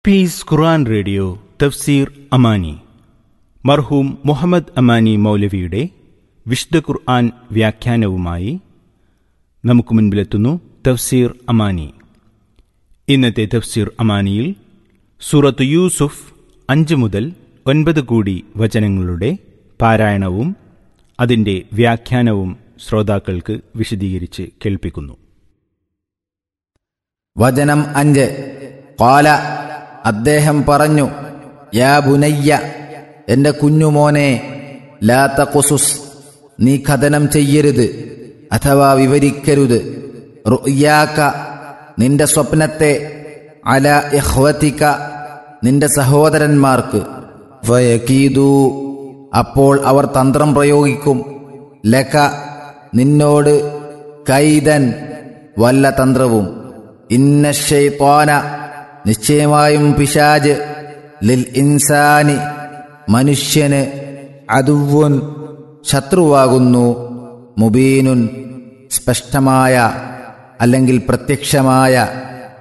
piece ഖുർആൻ radio തഫ്സീർ അമാനി മർഹൂം മുഹമ്മദ് അമാനി മൗലവിയുടെ വിശുദ്ധ ഖുർആൻ വ്യാഖ്യാനവുമായി നമുക്ക് മുൻപിലെത്തുന്നു തഫ്സീർ അമാനി ഇന്നത്തെ തഫ്സീർ അമാനിയിൽ സൂറത്ത് യൂസുഫ് അഞ്ച് മുതൽ ഒൻപത് കൂടി വചനങ്ങളുടെ പാരായണവും അതിൻ്റെ വ്യാഖ്യാനവും ശ്രോതാക്കൾക്ക് വിശദീകരിച്ച് കേൾപ്പിക്കുന്നു വചനം അഞ്ച് കാല അദ്ദേഹം പറഞ്ഞു യാ ബുനയ്യ എന്റെ കുഞ്ഞുമോനെ ലാ തഖുസുസ് നീ കഥനം ചെയ്യരുത് അഥവാ വിവരിക്കരുത് റുയാക്ക നിന്റെ സ്വപ്നത്തെ അല ഇഹ്വത്തിക നിന്റെ സഹോദരന്മാർക്ക് ഫയകീദൂ അപ്പോൾ അവർ തന്ത്രം പ്രയോഗിക്കും ലക നിന്നോട് കൈതൻ വല്ല തന്ത്രവും ഇന്ന ഷെയ്ത്വാന നിശ്ചയമായും പിശാജ് ലിൽ ഇൻസാനി മനുഷ്യന് അതുവുൻ ശത്രുവാകുന്നു മുബീനുൻ സ്പഷ്ടമായ അല്ലെങ്കിൽ പ്രത്യക്ഷമായ